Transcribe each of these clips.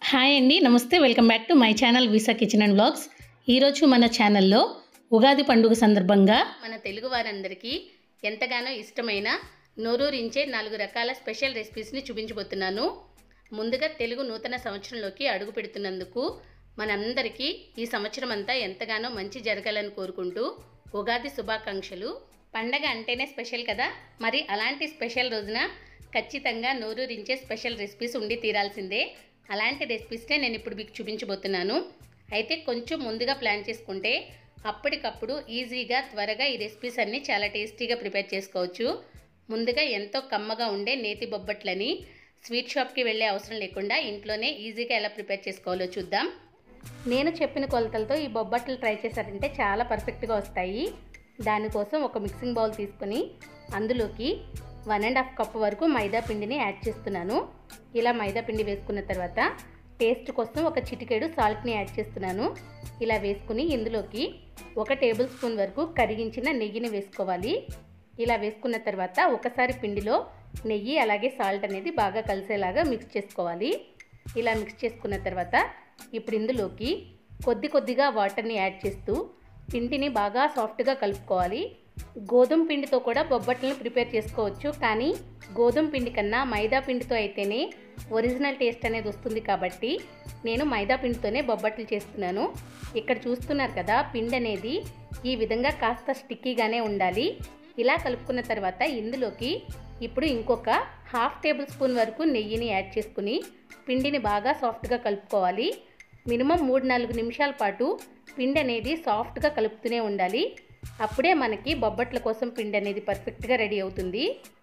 hi అండి నమస్తే welcome back to my channel visa kitchen and blogs ఈరోజు మన ఛానల్లో ఉగాది పండుగ సందర్భంగా మన తెలుగు వారందరికీ ఎంతగానో ఇష్టమైన నోరూరించే నాలుగు రకాల స్పెషల్ రెసిపీస్ని చూపించబోతున్నాను ముందుగా తెలుగు నూతన సంవత్సరంలోకి అడుగు పెడుతున్నందుకు మనందరికీ ఈ సంవత్సరం అంతా ఎంతగానో మంచి జరగాలని కోరుకుంటూ ఉగాది శుభాకాంక్షలు పండగ అంటేనే స్పెషల్ కదా మరి అలాంటి స్పెషల్ రోజున ఖచ్చితంగా నోరూరించే స్పెషల్ రెసిపీస్ ఉండి తీరాల్సిందే అలాంటి రెసిపీస్నే నేను ఇప్పుడు మీకు చూపించబోతున్నాను అయితే కొంచెం ముందుగా ప్లాన్ చేసుకుంటే అప్పటికప్పుడు ఈజీగా త్వరగా ఈ రెసిపీస్ అన్నీ చాలా టేస్టీగా ప్రిపేర్ చేసుకోవచ్చు ముందుగా ఎంతో కమ్మగా ఉండే నేతి బొబ్బట్లని స్వీట్ షాప్కి వెళ్ళే అవసరం లేకుండా ఇంట్లోనే ఈజీగా ఎలా ప్రిపేర్ చేసుకోవాలో చూద్దాం నేను చెప్పిన కొలతలతో ఈ బొబ్బట్లు ట్రై చేశారంటే చాలా పర్ఫెక్ట్గా వస్తాయి దానికోసం ఒక మిక్సింగ్ బౌల్ తీసుకొని అందులోకి వన్ అండ్ హాఫ్ కప్ వరకు మైదా పిండిని యాడ్ చేస్తున్నాను ఇలా మైదా పిండి వేసుకున్న తర్వాత టేస్ట్ కోసం ఒక చిటికెడు సాల్ట్ని యాడ్ చేస్తున్నాను ఇలా వేసుకుని ఇందులోకి ఒక టేబుల్ స్పూన్ వరకు కరిగించిన నెయ్యిని వేసుకోవాలి ఇలా వేసుకున్న తర్వాత ఒకసారి పిండిలో నెయ్యి అలాగే సాల్ట్ అనేది బాగా కలిసేలాగా మిక్స్ చేసుకోవాలి ఇలా మిక్స్ చేసుకున్న తర్వాత ఇప్పుడు ఇందులోకి కొద్ది కొద్దిగా వాటర్ని యాడ్ చేస్తూ పిండిని బాగా సాఫ్ట్గా కలుపుకోవాలి గోధుమ పిండితో కూడా బొబ్బట్లను ప్రిపేర్ చేసుకోవచ్చు కానీ గోధుమ పిండి కన్నా మైదా పిండితో అయితేనే ఒరిజినల్ టేస్ట్ అనేది వస్తుంది కాబట్టి నేను మైదా పిండితోనే బొబ్బట్లు చేస్తున్నాను ఇక్కడ చూస్తున్నారు కదా పిండి అనేది ఈ విధంగా కాస్త స్టిక్కీగానే ఉండాలి ఇలా కలుపుకున్న తర్వాత ఇందులోకి ఇప్పుడు ఇంకొక హాఫ్ టేబుల్ స్పూన్ వరకు నెయ్యిని యాడ్ చేసుకుని పిండిని బాగా సాఫ్ట్గా కలుపుకోవాలి మినిమం మూడు నాలుగు నిమిషాల పాటు పిండి అనేది సాఫ్ట్గా కలుపుతూనే ఉండాలి అప్పుడే మనకి బొబ్బట్ల కోసం పిండి అనేది పర్ఫెక్ట్గా రెడీ అవుతుంది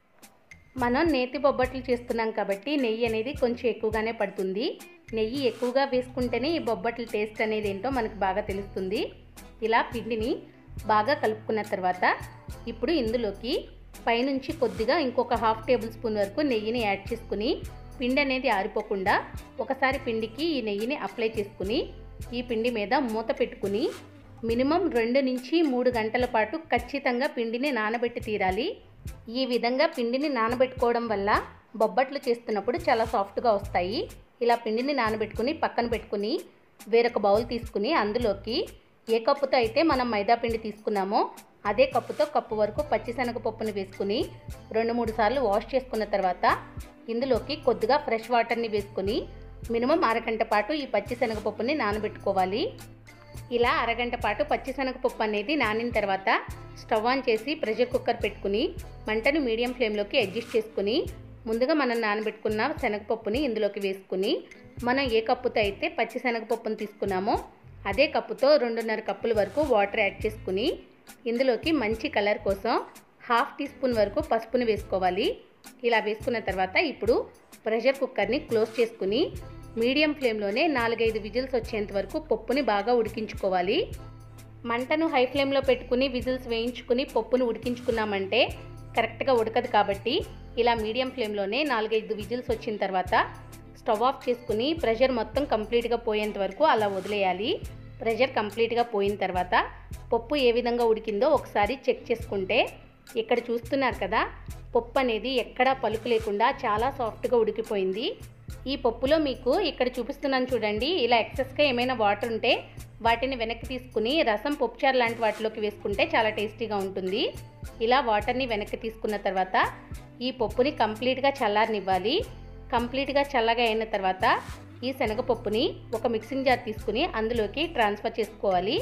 మనం నేతి బొబ్బట్లు చేస్తున్నాం కాబట్టి నెయ్యి అనేది కొంచెం ఎక్కువగానే పడుతుంది నెయ్యి ఎక్కువగా వేసుకుంటేనే ఈ బొబ్బట్ల టేస్ట్ అనేది ఏంటో మనకు బాగా తెలుస్తుంది ఇలా పిండిని బాగా కలుపుకున్న తర్వాత ఇప్పుడు ఇందులోకి పైనుంచి కొద్దిగా ఇంకొక హాఫ్ టేబుల్ స్పూన్ వరకు నెయ్యిని యాడ్ చేసుకుని పిండి అనేది ఆరిపోకుండా ఒకసారి పిండికి ఈ నెయ్యిని అప్లై చేసుకుని ఈ పిండి మీద మూత పెట్టుకుని మినిమం రెండు నుంచి మూడు గంటల పాటు ఖచ్చితంగా పిండిని నానబెట్టి తీరాలి ఈ విధంగా పిండిని నానబెట్టుకోవడం వల్ల బొబ్బట్లు చేస్తున్నప్పుడు చాలా సాఫ్ట్గా వస్తాయి ఇలా పిండిని నానబెట్టుకుని పక్కన పెట్టుకుని వేరొక బౌల్ తీసుకుని అందులోకి ఏ కప్పుతో అయితే మనం మైదా పిండి తీసుకున్నామో అదే కప్పుతో కప్పు వరకు పచ్చిశనగపప్పుని వేసుకుని రెండు మూడు సార్లు వాష్ చేసుకున్న తర్వాత ఇందులోకి కొద్దిగా ఫ్రెష్ వాటర్ని వేసుకుని మినిమం అరగంట పాటు ఈ పచ్చిశనగపప్పుని నానబెట్టుకోవాలి ఇలా అరగంట పాటు పచ్చిశనగపప్పు అనేది నానిన తర్వాత స్టవ్ ఆన్ చేసి ప్రెషర్ కుక్కర్ పెట్టుకుని మంటను మీడియం ఫ్లేమ్లోకి అడ్జస్ట్ చేసుకుని ముందుగా మనం నానబెట్టుకున్న శనగపప్పుని ఇందులోకి వేసుకుని మనం ఏ కప్పుతో అయితే పచ్చిశనగపప్పుని తీసుకున్నామో అదే కప్పుతో రెండున్నర కప్పుల వరకు వాటర్ యాడ్ చేసుకుని ఇందులోకి మంచి కలర్ కోసం హాఫ్ టీ స్పూన్ వరకు పసుపుని వేసుకోవాలి ఇలా వేసుకున్న తర్వాత ఇప్పుడు ప్రెషర్ కుక్కర్ని క్లోజ్ చేసుకుని మీడియం ఫ్లేమ్లోనే నాలుగైదు విజిల్స్ వచ్చేంత వరకు పప్పుని బాగా ఉడికించుకోవాలి మంటను హై ఫ్లేమ్లో పెట్టుకుని విజిల్స్ వేయించుకుని పప్పును ఉడికించుకున్నామంటే కరెక్ట్గా ఉడకదు కాబట్టి ఇలా మీడియం ఫ్లేమ్లోనే నాలుగైదు విజిల్స్ వచ్చిన తర్వాత స్టవ్ ఆఫ్ చేసుకుని ప్రెషర్ మొత్తం కంప్లీట్గా పోయేంత వరకు అలా వదిలేయాలి ప్రెషర్ కంప్లీట్గా పోయిన తర్వాత పప్పు ఏ విధంగా ఉడికిందో ఒకసారి చెక్ చేసుకుంటే ఇక్కడ చూస్తున్నారు కదా పప్పు అనేది ఎక్కడా పలుకు లేకుండా చాలా సాఫ్ట్గా ఉడికిపోయింది ఈ పప్పులో మీకు ఇక్కడ చూపిస్తున్నాను చూడండి ఇలా ఎక్సెస్గా ఏమైనా వాటర్ ఉంటే వాటిని వెనక్కి తీసుకుని రసం పప్పుచారు లాంటి వాటిలోకి వేసుకుంటే చాలా టేస్టీగా ఉంటుంది ఇలా వాటర్ని వెనక్కి తీసుకున్న తర్వాత ఈ పప్పుని కంప్లీట్గా చల్లారనివ్వాలి కంప్లీట్గా చల్లగా అయిన తర్వాత ఈ శనగపప్పుని ఒక మిక్సింగ్ జార్ తీసుకుని అందులోకి ట్రాన్స్ఫర్ చేసుకోవాలి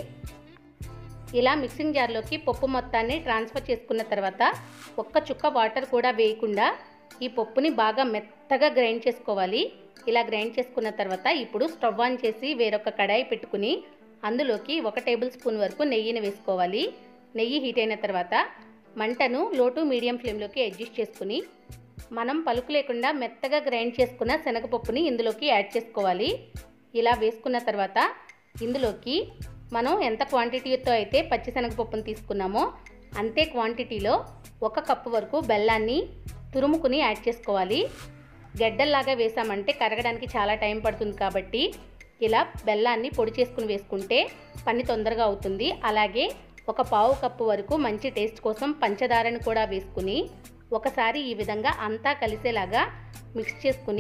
ఇలా మిక్సింగ్ జార్లోకి పప్పు మొత్తాన్ని ట్రాన్స్ఫర్ చేసుకున్న తర్వాత ఒక్క చుక్క వాటర్ కూడా వేయకుండా ఈ పప్పుని బాగా మెత్తగా గ్రైండ్ చేసుకోవాలి ఇలా గ్రైండ్ చేసుకున్న తర్వాత ఇప్పుడు స్టవ్ ఆన్ చేసి వేరొక కడాయి పెట్టుకుని అందులోకి ఒక టేబుల్ స్పూన్ వరకు నెయ్యిని వేసుకోవాలి నెయ్యి హీట్ అయిన తర్వాత మంటను లో టు మీడియం ఫ్లేమ్లోకి అడ్జస్ట్ చేసుకుని మనం పలుకు లేకుండా మెత్తగా గ్రైండ్ చేసుకున్న శనగపప్పుని ఇందులోకి యాడ్ చేసుకోవాలి ఇలా వేసుకున్న తర్వాత ఇందులోకి మనం ఎంత క్వాంటిటీతో అయితే పచ్చిశనగపప్పును తీసుకున్నామో అంతే క్వాంటిటీలో ఒక కప్పు వరకు బెల్లాన్ని తురుముకుని యాడ్ చేసుకోవాలి గడ్డల్లాగా వేసామంటే కరగడానికి చాలా టైం పడుతుంది కాబట్టి ఇలా బెల్లాన్ని పొడి చేసుకుని వేసుకుంటే పని తొందరగా అవుతుంది అలాగే ఒక పావు కప్పు వరకు మంచి టేస్ట్ కోసం పంచదారని కూడా వేసుకుని ఒకసారి ఈ విధంగా అంతా కలిసేలాగా మిక్స్ చేసుకుని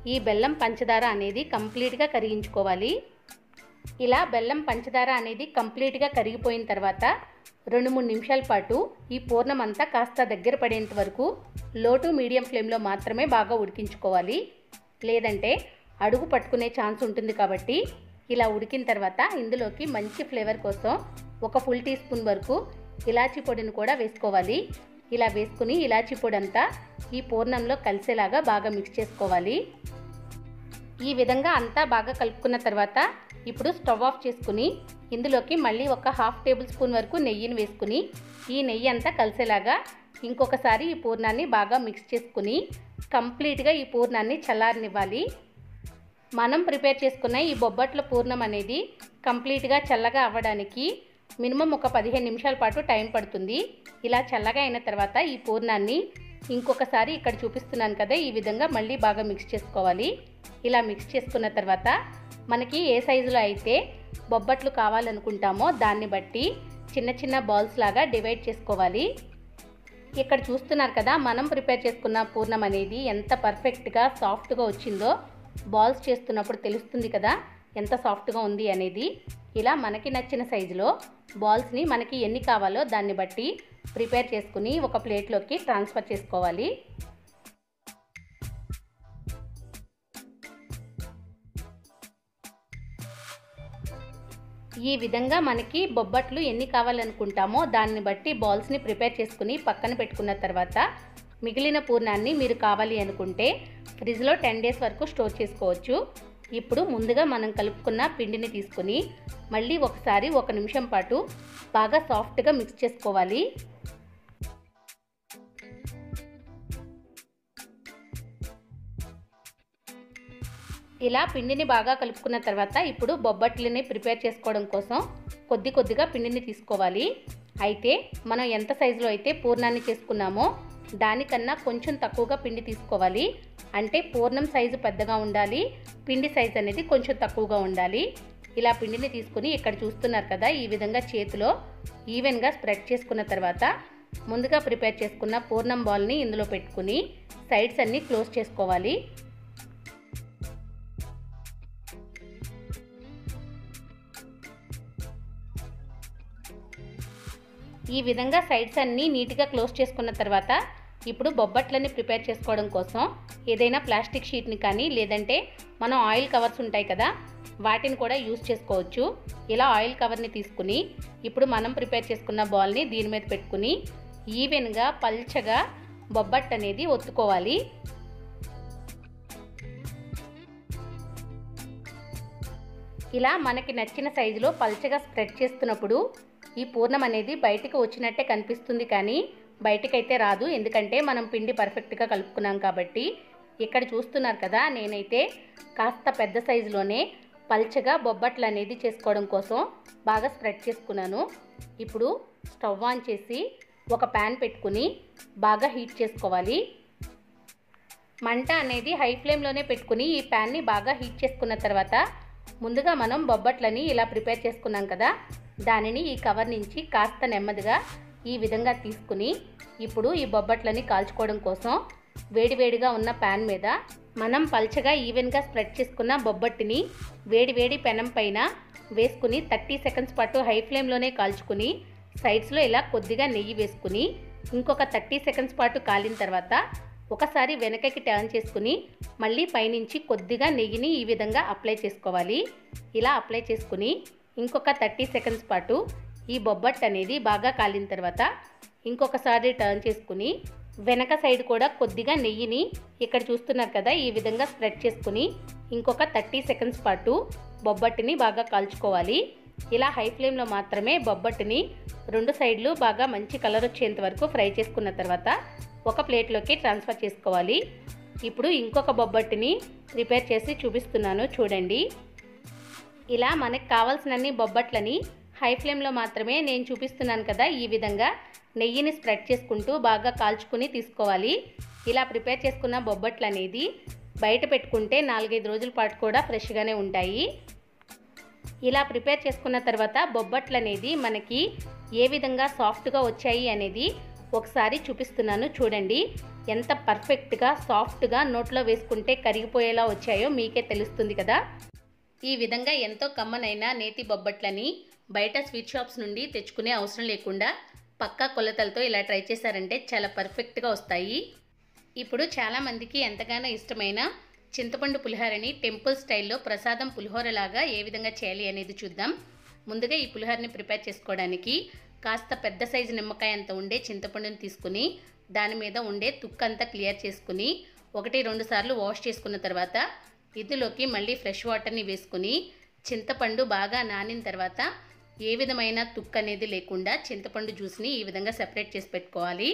ఈ బెల్లం పంచదార అనేది కంప్లీట్గా కరిగించుకోవాలి ఇలా బెల్లం పంచదార అనేది కంప్లీట్గా కరిగిపోయిన తర్వాత రెండు మూడు నిమిషాల పాటు ఈ పూర్ణం అంతా కాస్త దగ్గర పడేంత వరకు లో టు మీడియం ఫ్లేమ్లో మాత్రమే బాగా ఉడికించుకోవాలి లేదంటే అడుగు పట్టుకునే ఛాన్స్ ఉంటుంది కాబట్టి ఇలా ఉడికిన తర్వాత ఇందులోకి మంచి ఫ్లేవర్ కోసం ఒక ఫుల్ టీ స్పూన్ వరకు ఇలాచీ పొడిని కూడా వేసుకోవాలి ఇలా వేసుకుని ఇలాచీ పొడి అంతా ఈ పూర్ణంలో కలిసేలాగా బాగా మిక్స్ చేసుకోవాలి ఈ విధంగా అంతా బాగా కలుపుకున్న తర్వాత ఇప్పుడు స్టవ్ ఆఫ్ చేసుకుని ఇందులోకి మళ్ళీ ఒక హాఫ్ టేబుల్ స్పూన్ వరకు నెయ్యిని వేసుకుని ఈ నెయ్యి అంతా కలిసేలాగా ఇంకొకసారి ఈ పూర్ణాన్ని బాగా మిక్స్ చేసుకుని కంప్లీట్గా ఈ పూర్ణాన్ని చల్లారనివ్వాలి మనం ప్రిపేర్ చేసుకున్న ఈ బొబ్బట్ల పూర్ణం అనేది కంప్లీట్గా చల్లగా అవ్వడానికి మినిమం ఒక పదిహేను నిమిషాల పాటు టైం పడుతుంది ఇలా చల్లగా అయిన తర్వాత ఈ పూర్ణాన్ని ఇంకొకసారి ఇక్కడ చూపిస్తున్నాను కదా ఈ విధంగా మళ్ళీ బాగా మిక్స్ చేసుకోవాలి ఇలా మిక్స్ చేసుకున్న తర్వాత మనకి ఏ సైజులో అయితే బొబ్బట్లు కావాలనుకుంటామో దాన్ని బట్టి చిన్న చిన్న బాల్స్ లాగా డివైడ్ చేసుకోవాలి ఇక్కడ చూస్తున్నారు కదా మనం ప్రిపేర్ చేసుకున్న పూర్ణం అనేది ఎంత పర్ఫెక్ట్గా సాఫ్ట్గా వచ్చిందో బాల్స్ చేస్తున్నప్పుడు తెలుస్తుంది కదా ఎంత సాఫ్ట్గా ఉంది అనేది ఇలా మనకి నచ్చిన సైజులో బాల్స్ని మనకి ఎన్ని కావాలో దాన్ని బట్టి ప్రిపేర్ చేసుకుని ఒక ప్లేట్లోకి ట్రాన్స్ఫర్ చేసుకోవాలి ఈ విధంగా మనకి బొబ్బట్లు ఎన్ని కావాలనుకుంటామో దాన్ని బట్టి బాల్స్ని ప్రిపేర్ చేసుకుని పక్కన పెట్టుకున్న తర్వాత మిగిలిన పూర్ణాన్ని మీరు కావాలి అనుకుంటే ఫ్రిడ్జ్లో టెన్ డేస్ వరకు స్టోర్ చేసుకోవచ్చు ఇప్పుడు ముందుగా మనం కలుపుకున్న పిండిని తీసుకుని మళ్ళీ ఒకసారి ఒక నిమిషం పాటు బాగా సాఫ్ట్గా మిక్స్ చేసుకోవాలి ఇలా పిండిని బాగా కలుపుకున్న తర్వాత ఇప్పుడు బొబ్బట్లని ప్రిపేర్ చేసుకోవడం కోసం కొద్ది కొద్దిగా పిండిని తీసుకోవాలి అయితే మనం ఎంత సైజులో అయితే పూర్ణాన్ని చేసుకున్నామో దానికన్నా కొంచెం తక్కువగా పిండి తీసుకోవాలి అంటే పూర్ణం సైజు పెద్దగా ఉండాలి పిండి సైజు అనేది కొంచెం తక్కువగా ఉండాలి ఇలా పిండిని తీసుకుని ఇక్కడ చూస్తున్నారు కదా ఈ విధంగా చేతిలో ఈవెన్గా స్ప్రెడ్ చేసుకున్న తర్వాత ముందుగా ప్రిపేర్ చేసుకున్న పూర్ణం బాల్ని ఇందులో పెట్టుకుని సైడ్స్ అన్నీ క్లోజ్ చేసుకోవాలి ఈ విధంగా సైడ్స్ అన్నీ నీట్గా క్లోజ్ చేసుకున్న తర్వాత ఇప్పుడు బొబ్బట్లని ప్రిపేర్ చేసుకోవడం కోసం ఏదైనా ప్లాస్టిక్ షీట్ని కానీ లేదంటే మనం ఆయిల్ కవర్స్ ఉంటాయి కదా వాటిని కూడా యూస్ చేసుకోవచ్చు ఇలా ఆయిల్ కవర్ని తీసుకుని ఇప్పుడు మనం ప్రిపేర్ చేసుకున్న బాల్ని దీని మీద పెట్టుకుని ఈవెన్గా పల్చగా బొబ్బట్ అనేది ఒత్తుకోవాలి ఇలా మనకి నచ్చిన సైజులో పల్చగా స్ప్రెడ్ చేస్తున్నప్పుడు ఈ పూర్ణం అనేది బయటికి వచ్చినట్టే కనిపిస్తుంది కానీ బయటికైతే రాదు ఎందుకంటే మనం పిండి పర్ఫెక్ట్గా కలుపుకున్నాం కాబట్టి ఇక్కడ చూస్తున్నారు కదా నేనైతే కాస్త పెద్ద సైజులోనే పల్చగా బొబ్బట్లు అనేది చేసుకోవడం కోసం బాగా స్ప్రెడ్ చేసుకున్నాను ఇప్పుడు స్టవ్ ఆన్ చేసి ఒక ప్యాన్ పెట్టుకుని బాగా హీట్ చేసుకోవాలి మంట అనేది హై ఫ్లేమ్లోనే పెట్టుకుని ఈ ప్యాన్ని బాగా హీట్ చేసుకున్న తర్వాత ముందుగా మనం బొబ్బట్లని ఇలా ప్రిపేర్ చేసుకున్నాం కదా దానిని ఈ కవర్ నుంచి కాస్త నెమ్మదిగా ఈ విధంగా తీసుకుని ఇప్పుడు ఈ బొబ్బట్లని కాల్చుకోవడం కోసం వేడివేడిగా ఉన్న ప్యాన్ మీద మనం పల్చగా ఈవెన్గా స్ప్రెడ్ చేసుకున్న బొబ్బట్టిని వేడివేడి పెనం పైన వేసుకుని థర్టీ సెకండ్స్ పాటు హై ఫ్లేమ్లోనే కాల్చుకుని సైడ్స్లో ఇలా కొద్దిగా నెయ్యి వేసుకుని ఇంకొక థర్టీ సెకండ్స్ పాటు కాలిన తర్వాత ఒకసారి వెనకకి టర్న్ చేసుకుని మళ్ళీ పైనుంచి కొద్దిగా నెయ్యిని ఈ విధంగా అప్లై చేసుకోవాలి ఇలా అప్లై చేసుకుని ఇంకొక థర్టీ సెకండ్స్ పాటు ఈ బొబ్బట్ అనేది బాగా కాలిన తర్వాత ఇంకొకసారి టర్న్ చేసుకుని వెనక సైడ్ కూడా కొద్దిగా నెయ్యిని ఇక్కడ చూస్తున్నారు కదా ఈ విధంగా స్ప్రెడ్ చేసుకుని ఇంకొక థర్టీ సెకండ్స్ పాటు బొబ్బట్టిని బాగా కాల్చుకోవాలి ఇలా హై ఫ్లేమ్లో మాత్రమే బొబ్బట్టిని రెండు సైడ్లు బాగా మంచి కలర్ వచ్చేంత వరకు ఫ్రై చేసుకున్న తర్వాత ఒక ప్లేట్లోకి ట్రాన్స్ఫర్ చేసుకోవాలి ఇప్పుడు ఇంకొక బొబ్బట్టిని ప్రిపేర్ చేసి చూపిస్తున్నాను చూడండి ఇలా మనకు కావాల్సినన్ని బొబ్బట్లని హై ఫ్లేమ్లో మాత్రమే నేను చూపిస్తున్నాను కదా ఈ విధంగా నెయ్యిని స్ప్రెడ్ చేసుకుంటూ బాగా కాల్చుకుని తీసుకోవాలి ఇలా ప్రిపేర్ చేసుకున్న బొబ్బట్లు అనేది బయట పెట్టుకుంటే నాలుగైదు రోజుల పాటు కూడా ఫ్రెష్గానే ఉంటాయి ఇలా ప్రిపేర్ చేసుకున్న తర్వాత బొబ్బట్లు అనేది మనకి ఏ విధంగా సాఫ్ట్గా వచ్చాయి అనేది ఒకసారి చూపిస్తున్నాను చూడండి ఎంత పర్ఫెక్ట్గా సాఫ్ట్గా నోట్లో వేసుకుంటే కరిగిపోయేలా వచ్చాయో మీకే తెలుస్తుంది కదా ఈ విధంగా ఎంతో కమ్మనైన నేతి బొబ్బట్లని బయట స్వీట్ షాప్స్ నుండి తెచ్చుకునే అవసరం లేకుండా పక్కా కొలతలతో ఇలా ట్రై చేశారంటే చాలా పర్ఫెక్ట్గా వస్తాయి ఇప్పుడు చాలామందికి ఎంతగానో ఇష్టమైన చింతపండు పులిహోరని టెంపుల్ స్టైల్లో ప్రసాదం పులిహోరలాగా ఏ విధంగా చేయాలి అనేది చూద్దాం ముందుగా ఈ పులిహోరని ప్రిపేర్ చేసుకోవడానికి కాస్త పెద్ద సైజు నిమ్మకాయ అంత ఉండే చింతపండుని తీసుకుని దాని మీద ఉండే తుక్కంతా క్లియర్ చేసుకుని ఒకటి రెండు సార్లు వాష్ చేసుకున్న తర్వాత ఇందులోకి మళ్ళీ ఫ్రెష్ వాటర్ని వేసుకుని చింతపండు బాగా నానిన తర్వాత ఏ విధమైన తుక్కు అనేది లేకుండా చింతపండు జ్యూస్ని ఈ విధంగా సెపరేట్ చేసి పెట్టుకోవాలి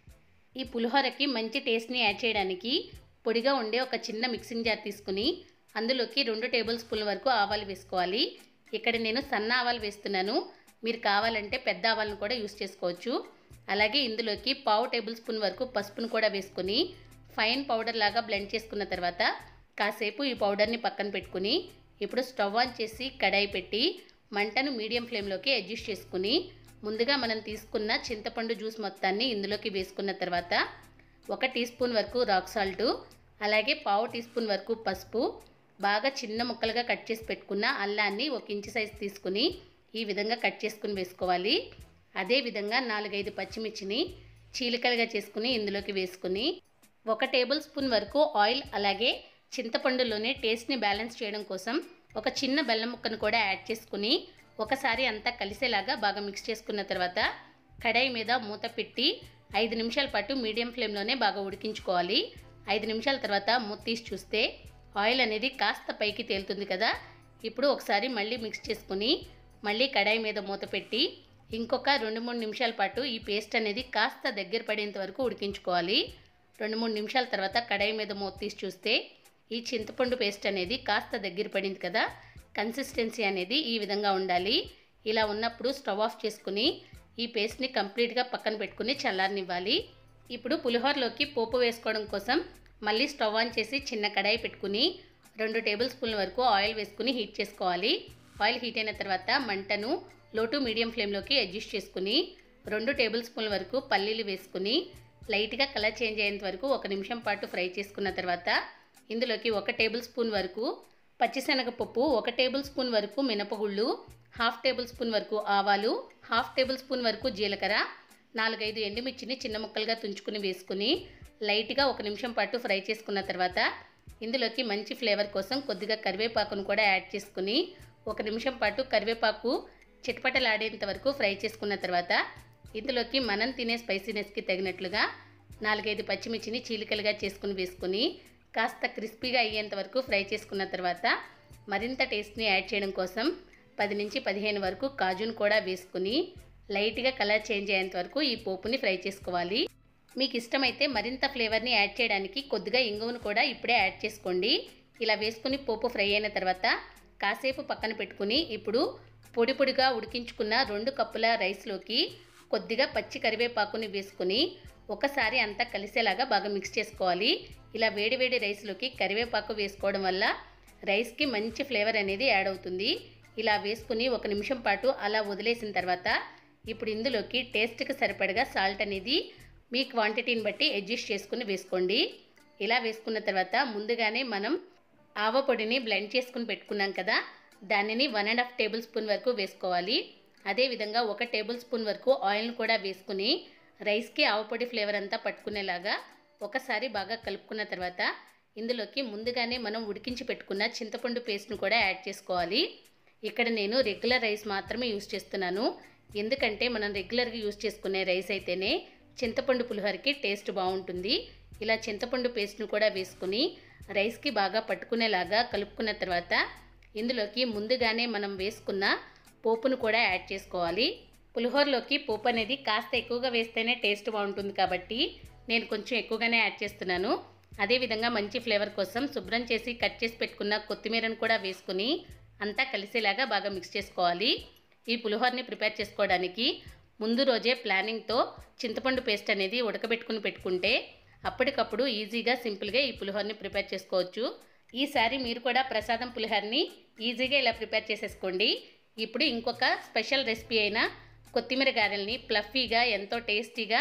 ఈ పులిహోరకి మంచి టేస్ట్ని యాడ్ చేయడానికి పొడిగా ఉండే ఒక చిన్న మిక్సింగ్ జార్ తీసుకుని అందులోకి రెండు టేబుల్ స్పూన్ల వరకు ఆవాలు వేసుకోవాలి ఇక్కడ నేను సన్న ఆవాలు వేస్తున్నాను మీరు కావాలంటే పెద్ద ఆవాలను కూడా యూస్ చేసుకోవచ్చు అలాగే ఇందులోకి పావు టేబుల్ స్పూన్ వరకు పసుపును కూడా వేసుకుని ఫైన్ పౌడర్ లాగా బ్లెండ్ చేసుకున్న తర్వాత కాసేపు ఈ పౌడర్ని పక్కన పెట్టుకుని ఇప్పుడు స్టవ్ ఆన్ చేసి కడాయి పెట్టి మంటను మీడియం ఫ్లేమ్లోకి అడ్జస్ట్ చేసుకుని ముందుగా మనం తీసుకున్న చింతపండు జ్యూస్ మొత్తాన్ని ఇందులోకి వేసుకున్న తర్వాత ఒక టీ స్పూన్ వరకు రాక్ సాల్ట్ అలాగే పావు టీ స్పూన్ వరకు పసుపు బాగా చిన్న ముక్కలుగా కట్ చేసి పెట్టుకున్న అల్లాన్ని ఒక ఇంచు సైజ్ తీసుకుని ఈ విధంగా కట్ చేసుకుని వేసుకోవాలి అదే విధంగా నాలుగైదు పచ్చిమిర్చిని చీలికలుగా చేసుకుని ఇందులోకి వేసుకుని ఒక టేబుల్ స్పూన్ వరకు ఆయిల్ అలాగే చింతపండులోనే టేస్ట్ని బ్యాలెన్స్ చేయడం కోసం ఒక చిన్న బెల్లం ముక్కను కూడా యాడ్ చేసుకుని ఒకసారి అంతా కలిసేలాగా బాగా మిక్స్ చేసుకున్న తర్వాత కడాయి మీద మూత పెట్టి ఐదు నిమిషాల పాటు మీడియం ఫ్లేమ్లోనే బాగా ఉడికించుకోవాలి ఐదు నిమిషాల తర్వాత మూత తీసి చూస్తే ఆయిల్ అనేది కాస్త పైకి తేలుతుంది కదా ఇప్పుడు ఒకసారి మళ్ళీ మిక్స్ చేసుకుని మళ్ళీ కడాయి మీద మూత పెట్టి ఇంకొక రెండు మూడు నిమిషాల పాటు ఈ పేస్ట్ అనేది కాస్త దగ్గర పడేంత వరకు ఉడికించుకోవాలి రెండు మూడు నిమిషాల తర్వాత కడాయి మీద మూత తీసి చూస్తే ఈ చింతపండు పేస్ట్ అనేది కాస్త దగ్గర పడింది కదా కన్సిస్టెన్సీ అనేది ఈ విధంగా ఉండాలి ఇలా ఉన్నప్పుడు స్టవ్ ఆఫ్ చేసుకుని ఈ పేస్ట్ని కంప్లీట్గా పక్కన పెట్టుకుని చల్లారనివ్వాలి ఇప్పుడు పులిహోరలోకి పోపు వేసుకోవడం కోసం మళ్ళీ స్టవ్ ఆన్ చేసి చిన్న కడాయి పెట్టుకుని రెండు టేబుల్ స్పూన్ల వరకు ఆయిల్ వేసుకుని హీట్ చేసుకోవాలి ఆయిల్ హీట్ అయిన తర్వాత మంటను లో టు మీడియం ఫ్లేమ్లోకి అడ్జస్ట్ చేసుకుని రెండు టేబుల్ స్పూన్ల వరకు పల్లీలు వేసుకుని లైట్గా కలర్ చేంజ్ అయ్యేంత వరకు ఒక నిమిషం పాటు ఫ్రై చేసుకున్న తర్వాత ఇందులోకి ఒక టేబుల్ స్పూన్ వరకు పచ్చిశనగపప్పు ఒక టేబుల్ స్పూన్ వరకు మినపగుళ్ళు హాఫ్ టేబుల్ స్పూన్ వరకు ఆవాలు హాఫ్ టేబుల్ స్పూన్ వరకు జీలకర్ర నాలుగైదు ఎండుమిర్చిని చిన్న ముక్కలుగా తుంచుకుని వేసుకుని లైట్గా ఒక నిమిషం పాటు ఫ్రై చేసుకున్న తర్వాత ఇందులోకి మంచి ఫ్లేవర్ కోసం కొద్దిగా కరివేపాకును కూడా యాడ్ చేసుకుని ఒక నిమిషం పాటు కరివేపాకు చిటపటలాడేంత వరకు ఫ్రై చేసుకున్న తర్వాత ఇందులోకి మనం తినే స్పైసీనెస్కి తగినట్లుగా నాలుగైదు పచ్చిమిర్చిని చీలికలుగా చేసుకుని వేసుకుని కాస్త క్రిస్పీగా అయ్యేంత వరకు ఫ్రై చేసుకున్న తర్వాత మరింత టేస్ట్ని యాడ్ చేయడం కోసం పది నుంచి పదిహేను వరకు కాజును కూడా వేసుకుని లైట్గా కలర్ చేంజ్ అయ్యేంత వరకు ఈ పోపుని ఫ్రై చేసుకోవాలి మీకు ఇష్టమైతే మరింత ఫ్లేవర్ని యాడ్ చేయడానికి కొద్దిగా ఇంగువను కూడా ఇప్పుడే యాడ్ చేసుకోండి ఇలా వేసుకుని పోపు ఫ్రై అయిన తర్వాత కాసేపు పక్కన పెట్టుకుని ఇప్పుడు పొడి పొడిగా ఉడికించుకున్న రెండు కప్పుల రైస్లోకి కొద్దిగా పచ్చి కరివేపాకుని వేసుకుని ఒకసారి అంతా కలిసేలాగా బాగా మిక్స్ చేసుకోవాలి ఇలా వేడివేడి రైస్లోకి కరివేపాకు వేసుకోవడం వల్ల రైస్కి మంచి ఫ్లేవర్ అనేది యాడ్ అవుతుంది ఇలా వేసుకుని ఒక నిమిషం పాటు అలా వదిలేసిన తర్వాత ఇప్పుడు ఇందులోకి టేస్ట్కి సరిపడగా సాల్ట్ అనేది మీ క్వాంటిటీని బట్టి అడ్జస్ట్ చేసుకుని వేసుకోండి ఇలా వేసుకున్న తర్వాత ముందుగానే మనం ఆవ పొడిని బ్లెండ్ చేసుకుని పెట్టుకున్నాం కదా దానిని one and half tablespoon వరకు వేసుకోవాలి అదేవిధంగా ఒక టేబుల్ స్పూన్ వరకు ఆయిల్ని కూడా వేసుకుని రైస్కి ఆవపొడి ఫ్లేవర్ అంతా పట్టుకునేలాగా ఒకసారి బాగా కలుపుకున్న తర్వాత ఇందులోకి ముందుగానే మనం ఉడికించి పెట్టుకున్న చింతపండు పేస్ట్ను కూడా యాడ్ చేసుకోవాలి ఇక్కడ నేను రెగ్యులర్ రైస్ మాత్రమే యూస్ చేస్తున్నాను ఎందుకంటే మనం రెగ్యులర్గా యూస్ చేసుకునే రైస్ అయితేనే చింతపండు పులిహోరకి టేస్ట్ బాగుంటుంది ఇలా చింతపండు పేస్ట్ను కూడా వేసుకుని రైస్కి బాగా పట్టుకునేలాగా కలుపుకున్న తర్వాత ఇందులోకి ముందుగానే మనం వేసుకున్న పోపును కూడా యాడ్ చేసుకోవాలి పులిహోరలోకి పోపు అనేది కాస్త ఎక్కువగా వేస్తేనే టేస్ట్ బాగుంటుంది కాబట్టి నేను కొంచెం ఎక్కువగానే యాడ్ చేస్తున్నాను అదేవిధంగా మంచి ఫ్లేవర్ కోసం శుభ్రం చేసి కట్ చేసి పెట్టుకున్న కొత్తిమీరను కూడా వేసుకుని అంతా కలిసేలాగా బాగా మిక్స్ చేసుకోవాలి ఈ పులిహోరని ప్రిపేర్ చేసుకోవడానికి ముందు రోజే ప్లానింగ్తో చింతపండు పేస్ట్ అనేది ఉడకబెట్టుకుని పెట్టుకుంటే అప్పటికప్పుడు ఈజీగా సింపుల్గా ఈ పులిహోరని ప్రిపేర్ చేసుకోవచ్చు ఈసారి మీరు కూడా ప్రసాదం పులిహోరని ఈజీగా ఇలా ప్రిపేర్ చేసేసుకోండి ఇప్పుడు ఇంకొక స్పెషల్ రెసిపీ అయిన కొత్తిమీర గారెల్ని ప్లఫీగా ఎంతో టేస్టీగా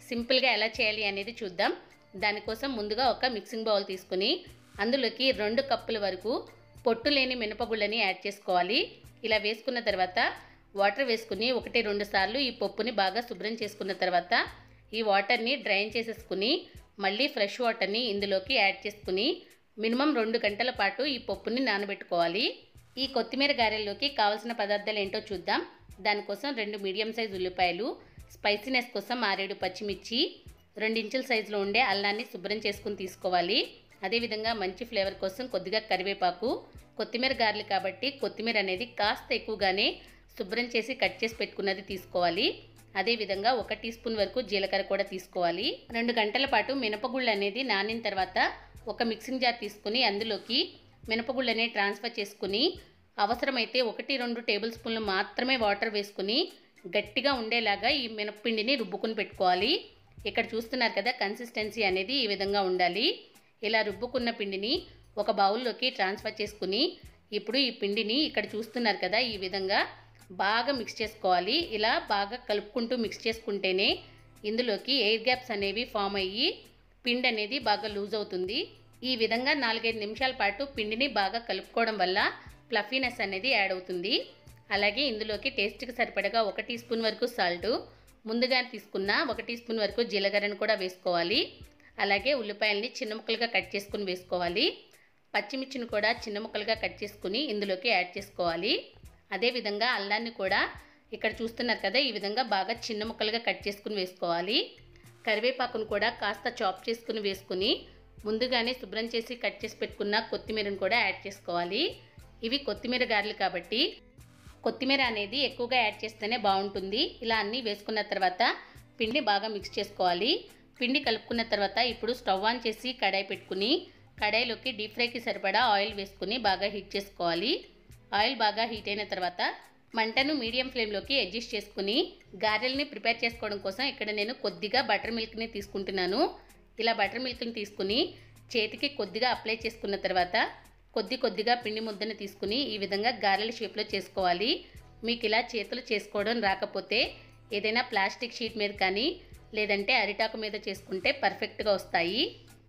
సింపుల్గా ఎలా చేయాలి అనేది చూద్దాం దానికోసం ముందుగా ఒక మిక్సింగ్ బౌల్ తీసుకుని అందులోకి రెండు కప్పుల వరకు పొట్టు లేని మినపగుళ్ళని యాడ్ చేసుకోవాలి ఇలా వేసుకున్న తర్వాత వాటర్ వేసుకుని ఒకటి రెండు సార్లు ఈ పప్పుని బాగా శుభ్రం చేసుకున్న తర్వాత ఈ వాటర్ని డ్రైన్ చేసేసుకుని మళ్ళీ ఫ్రెష్ వాటర్ని ఇందులోకి యాడ్ చేసుకుని మినిమం రెండు గంటల పాటు ఈ పప్పుని నానబెట్టుకోవాలి ఈ కొత్తిమీర గారెల్లోకి కావాల్సిన పదార్థాలు ఏంటో చూద్దాం దానికోసం రెండు మీడియం సైజ్ ఉల్లిపాయలు స్పైసీనెస్ కోసం ఆరేడు పచ్చిమిర్చి రెండు ఇంచుల సైజులో ఉండే అల్లాన్ని శుభ్రం చేసుకుని తీసుకోవాలి అదేవిధంగా మంచి ఫ్లేవర్ కోసం కొద్దిగా కరివేపాకు కొత్తిమీర గారెలు కాబట్టి కొత్తిమీర అనేది కాస్త ఎక్కువగానే శుభ్రం చేసి కట్ చేసి పెట్టుకున్నది తీసుకోవాలి అదేవిధంగా ఒక టీ స్పూన్ వరకు జీలకర్ర కూడా తీసుకోవాలి రెండు గంటల పాటు మినపగుళ్ళు అనేది నానిన తర్వాత ఒక మిక్సింగ్ జార్ తీసుకుని అందులోకి మినపగుళ్ళు అనేది ట్రాన్స్ఫర్ చేసుకుని అవసరమైతే ఒకటి రెండు టేబుల్ స్పూన్లు మాత్రమే వాటర్ వేసుకుని గట్టిగా ఉండేలాగా ఈ మినప్పిండిని రుబ్బుకుని పెట్టుకోవాలి ఇక్కడ చూస్తున్నారు కదా కన్సిస్టెన్సీ అనేది ఈ విధంగా ఉండాలి ఇలా రుబ్బుకున్న పిండిని ఒక బౌల్లోకి ట్రాన్స్ఫర్ చేసుకుని ఇప్పుడు ఈ పిండిని ఇక్కడ చూస్తున్నారు కదా ఈ విధంగా బాగా మిక్స్ చేసుకోవాలి ఇలా బాగా కలుపుకుంటూ మిక్స్ చేసుకుంటేనే ఇందులోకి ఎయిర్ గ్యాప్స్ అనేవి ఫామ్ అయ్యి పిండి అనేది బాగా లూజ్ అవుతుంది ఈ విధంగా నాలుగైదు నిమిషాల పాటు పిండిని బాగా కలుపుకోవడం వల్ల ఫ్లఫీనెస్ అనేది యాడ్ అవుతుంది అలాగే ఇందులోకి టేస్ట్కి సరిపడగా ఒక టీ స్పూన్ వరకు సాల్ట్ ముందుగా తీసుకున్న ఒక టీ స్పూన్ వరకు జీలకర్రను కూడా వేసుకోవాలి అలాగే ఉల్లిపాయల్ని చిన్న ముక్కలుగా కట్ చేసుకుని వేసుకోవాలి పచ్చిమిర్చిని కూడా చిన్న ముక్కలుగా కట్ చేసుకుని ఇందులోకి యాడ్ చేసుకోవాలి అదేవిధంగా అల్లాన్ని కూడా ఇక్కడ చూస్తున్నారు కదా ఈ విధంగా బాగా చిన్న ముక్కలుగా కట్ చేసుకుని వేసుకోవాలి కరివేపాకును కూడా కాస్త చాప్ చేసుకుని వేసుకుని ముందుగానే శుభ్రం చేసి కట్ చేసి పెట్టుకున్న కొత్తిమీరను కూడా యాడ్ చేసుకోవాలి ఇవి కొత్తిమీర గారెలు కాబట్టి కొత్తిమీర అనేది ఎక్కువగా యాడ్ చేస్తేనే బాగుంటుంది ఇలా అన్నీ వేసుకున్న తర్వాత పిండి బాగా మిక్స్ చేసుకోవాలి పిండి కలుపుకున్న తర్వాత ఇప్పుడు స్టవ్ ఆన్ చేసి కడాయి పెట్టుకుని కడాయిలోకి డీప్ ఫ్రైకి సరిపడా ఆయిల్ వేసుకుని బాగా హీట్ చేసుకోవాలి ఆయిల్ బాగా హీట్ అయిన తర్వాత మంటను మీడియం ఫ్లేమ్లోకి అడ్జస్ట్ చేసుకుని గారెల్ని ప్రిపేర్ చేసుకోవడం కోసం ఇక్కడ నేను కొద్దిగా బటర్ మిల్క్ని తీసుకుంటున్నాను ఇలా బటర్ మిల్క్ని తీసుకుని చేతికి కొద్దిగా అప్లై చేసుకున్న తర్వాత కొద్ది కొద్దిగా పిండి ముద్దను తీసుకుని ఈ విధంగా గారెల షేప్లో చేసుకోవాలి మీకు ఇలా చేతులు చేసుకోవడం రాకపోతే ఏదైనా ప్లాస్టిక్ షీట్ మీద కానీ లేదంటే అరిటాకు మీద చేసుకుంటే పర్ఫెక్ట్గా వస్తాయి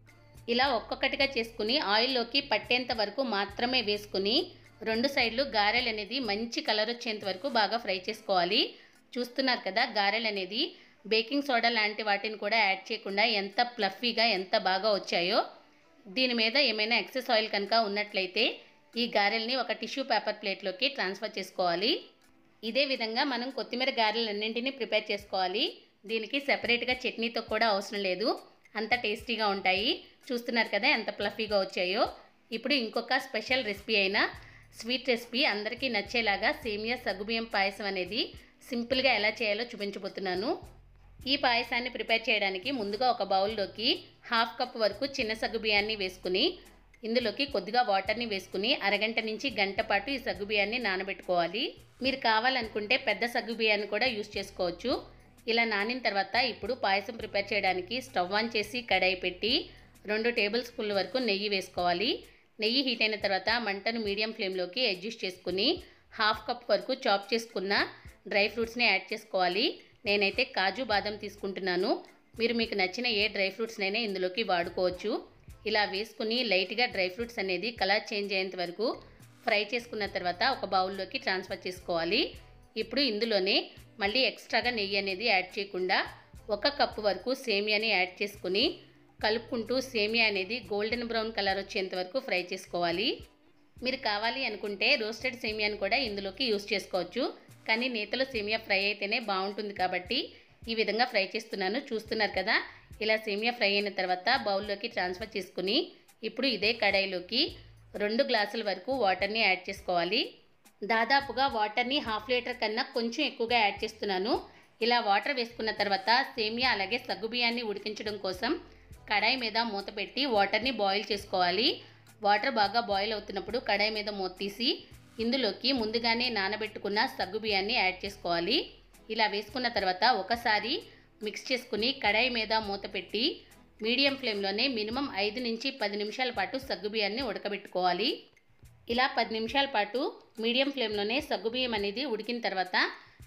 ఇలా ఒక్కొక్కటిగా చేసుకుని ఆయిల్లోకి పట్టేంత వరకు మాత్రమే వేసుకుని రెండు సైడ్లు గారెలు అనేది మంచి కలర్ వచ్చేంత వరకు బాగా ఫ్రై చేసుకోవాలి చూస్తున్నారు కదా గారెలు అనేది బేకింగ్ సోడా లాంటి వాటిని కూడా యాడ్ చేయకుండా ఎంత ప్లఫీగా ఎంత బాగా వచ్చాయో దీని మీద ఏమైనా ఎక్సెస్ ఆయిల్ కనుక ఉన్నట్లయితే ఈ గారెల్ని ఒక టిష్యూ పేపర్ ప్లేట్లోకి ట్రాన్స్ఫర్ చేసుకోవాలి ఇదే విధంగా మనం కొత్తిమీర గారెలన్నింటినీ ప్రిపేర్ చేసుకోవాలి దీనికి సెపరేట్గా చట్నీతో కూడా అవసరం లేదు అంత టేస్టీగా ఉంటాయి చూస్తున్నారు కదా ఎంత ప్లఫీగా వచ్చాయో ఇప్పుడు ఇంకొక స్పెషల్ రెసిపీ అయిన స్వీట్ రెసిపీ అందరికీ నచ్చేలాగా సేమియా సగ్గుబియ్యం పాయసం అనేది సింపుల్గా ఎలా చేయాలో చూపించబోతున్నాను ఈ పాయసాన్ని ప్రిపేర్ చేయడానికి ముందుగా ఒక బౌల్లోకి హాఫ్ కప్ వరకు చిన్న సగ్గుబియ్యాన్ని వేసుకుని ఇందులోకి కొద్దిగా వాటర్ని వేసుకుని అరగంట నుంచి గంట పాటు ఈ సగ్గుబియ్యాన్ని నానబెట్టుకోవాలి మీరు కావాలనుకుంటే పెద్ద సగ్గుబియ్యాన్ని కూడా యూస్ చేసుకోవచ్చు ఇలా నానిన తర్వాత ఇప్పుడు పాయసం ప్రిపేర్ చేయడానికి స్టవ్ ఆన్ చేసి కడాయి పెట్టి రెండు టేబుల్ స్పూన్ల వరకు నెయ్యి వేసుకోవాలి నెయ్యి హీట్ అయిన తర్వాత మంటను మీడియం ఫ్లేమ్లోకి అడ్జస్ట్ చేసుకుని హాఫ్ కప్ వరకు చాప్ చేసుకున్న డ్రై ఫ్రూట్స్ని యాడ్ చేసుకోవాలి నేనైతే కాజు బాదం తీసుకుంటున్నాను మీరు మీకు నచ్చిన ఏ డ్రై ఫ్రూట్స్నైనా ఇందులోకి వాడుకోవచ్చు ఇలా వేసుకుని లైట్గా డ్రై ఫ్రూట్స్ అనేది కలర్ చేంజ్ అయ్యేంత వరకు ఫ్రై చేసుకున్న తర్వాత ఒక బౌల్లోకి ట్రాన్స్ఫర్ చేసుకోవాలి ఇప్పుడు ఇందులోనే మళ్ళీ ఎక్స్ట్రాగా నెయ్యి అనేది యాడ్ చేయకుండా ఒక కప్పు వరకు సేమియాని యాడ్ చేసుకుని కలుపుకుంటూ సేమియా అనేది గోల్డెన్ బ్రౌన్ కలర్ వచ్చేంత వరకు ఫ్రై చేసుకోవాలి మీరు కావాలి అనుకుంటే రోస్టెడ్ సేమియాని కూడా ఇందులోకి యూస్ చేసుకోవచ్చు కానీ నేతలో సేమియా ఫ్రై అయితేనే బాగుంటుంది కాబట్టి ఈ విధంగా ఫ్రై చేస్తున్నాను చూస్తున్నారు కదా ఇలా సేమియా ఫ్రై అయిన తర్వాత బౌల్లోకి ట్రాన్స్ఫర్ చేసుకుని ఇప్పుడు ఇదే కడాయిలోకి రెండు గ్లాసుల వరకు వాటర్ని యాడ్ చేసుకోవాలి దాదాపుగా వాటర్ని హాఫ్ లీటర్ కన్నా కొంచెం ఎక్కువగా యాడ్ చేస్తున్నాను ఇలా వాటర్ వేసుకున్న తర్వాత సేమియా అలాగే సగ్గుబియ్యాన్ని ఉడికించడం కోసం కడాయి మీద మూత పెట్టి వాటర్ని బాయిల్ చేసుకోవాలి వాటర్ బాగా బాయిల్ అవుతున్నప్పుడు కడాయి మీద మూత తీసి ఇందులోకి ముందుగానే నానబెట్టుకున్న సగ్గుబియ్యాన్ని యాడ్ చేసుకోవాలి ఇలా వేసుకున్న తర్వాత ఒకసారి మిక్స్ చేసుకుని కడాయి మీద మూత పెట్టి మీడియం ఫ్లేమ్లోనే మినిమం ఐదు నుంచి పది నిమిషాల పాటు సగ్గుబియ్యాన్ని ఉడకబెట్టుకోవాలి ఇలా పది నిమిషాల పాటు మీడియం ఫ్లేమ్లోనే సగ్గుబియ్యం అనేది ఉడికిన తర్వాత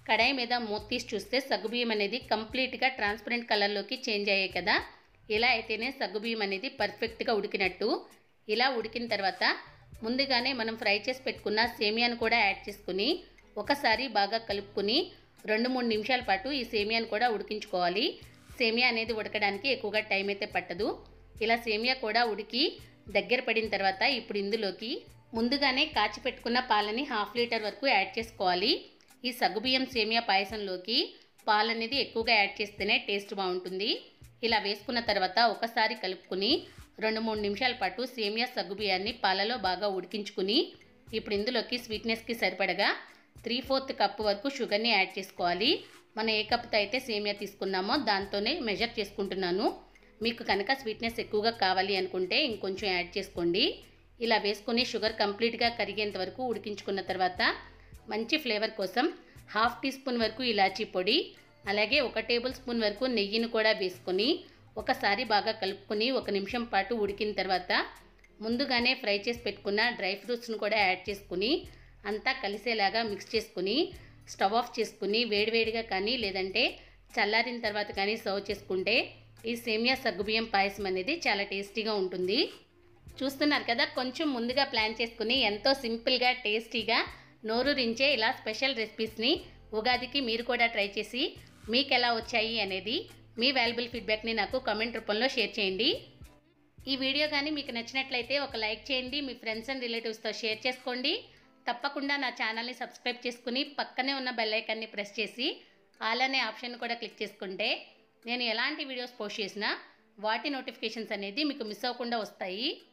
కడాయి మీద మూత తీసి చూస్తే సగ్గుబియ్యం అనేది కంప్లీట్గా ట్రాన్స్పరెంట్ కలర్లోకి చేంజ్ అయ్యాయి కదా ఇలా అయితేనే సగ్గుబియ్యం అనేది పర్ఫెక్ట్గా ఉడికినట్టు ఇలా ఉడికిన తర్వాత ముందుగానే మనం ఫ్రై చేసి పెట్టుకున్న సేమియాను కూడా యాడ్ చేసుకుని ఒకసారి బాగా కలుపుకుని రెండు మూడు నిమిషాల పాటు ఈ సేమియాను కూడా ఉడికించుకోవాలి సేమియా అనేది ఉడకడానికి ఎక్కువగా టైం అయితే పట్టదు ఇలా సేమియా కూడా ఉడికి దగ్గర పడిన తర్వాత ఇప్పుడు ఇందులోకి ముందుగానే కాచి పెట్టుకున్న పాలని హాఫ్ లీటర్ వరకు యాడ్ చేసుకోవాలి ఈ సగ్గుబియ్యం సేమియా పాయసంలోకి పాలు అనేది ఎక్కువగా యాడ్ చేస్తేనే టేస్ట్ బాగుంటుంది ఇలా వేసుకున్న తర్వాత ఒకసారి కలుపుకుని రెండు మూడు నిమిషాల పాటు సేమియా సగ్గుబియ్యాన్ని పాలలో బాగా ఉడికించుకుని ఇప్పుడు ఇందులోకి స్వీట్నెస్కి సరిపడగా త్రీ ఫోర్త్ కప్ వరకు షుగర్ని యాడ్ చేసుకోవాలి మనం ఏ కప్తో అయితే సేమియా తీసుకున్నామో దాంతోనే మెజర్ చేసుకుంటున్నాను మీకు కనుక స్వీట్నెస్ ఎక్కువగా కావాలి అనుకుంటే ఇంకొంచెం యాడ్ చేసుకోండి ఇలా వేసుకొని షుగర్ కంప్లీట్గా కరిగేంత వరకు ఉడికించుకున్న తర్వాత మంచి ఫ్లేవర్ కోసం హాఫ్ టీ స్పూన్ వరకు ఇలాచీ పొడి అలాగే ఒక టేబుల్ స్పూన్ వరకు నెయ్యిని కూడా వేసుకొని ఒకసారి బాగా కలుపుకొని ఒక నిమిషం పాటు ఉడికిన తర్వాత ముందుగానే ఫ్రై చేసి పెట్టుకున్న డ్రై ఫ్రూట్స్ని కూడా యాడ్ చేసుకుని అంతా కలిసేలాగా మిక్స్ చేసుకుని స్టవ్ ఆఫ్ చేసుకుని వేడివేడిగా కానీ లేదంటే చల్లారిన తర్వాత కానీ సర్వ్ చేసుకుంటే ఈ సేమియా సగ్గుబియ్యం పాయసం అనేది చాలా టేస్టీగా ఉంటుంది చూస్తున్నారు కదా కొంచెం ముందుగా ప్లాన్ చేసుకుని ఎంతో సింపుల్గా టేస్టీగా నోరూరించే ఇలా స్పెషల్ రెసిపీస్ని ఉగాదికి మీరు కూడా ట్రై చేసి మీకు ఎలా వచ్చాయి అనేది మీ వాల్యుబుల్ ఫీడ్బ్యాక్ని నాకు కామెంట్ రూపంలో షేర్ చేయండి ఈ వీడియో కానీ మీకు నచ్చినట్లయితే ఒక లైక్ చేయండి మీ ఫ్రెండ్స్ అండ్ రిలేటివ్స్తో షేర్ చేసుకోండి తప్పకుండా నా ఛానల్ని సబ్స్క్రైబ్ చేసుకుని పక్కనే ఉన్న బెల్ ఐకాన్ని ప్రెస్ చేసి ఆల్ అనే ఆప్షన్ కూడా క్లిక్ చేసుకుంటే నేను ఎలాంటి వీడియోస్ పోస్ట్ చేసినా వాటి నోటిఫికేషన్స్ అనేది మీకు మిస్ అవ్వకుండా వస్తాయి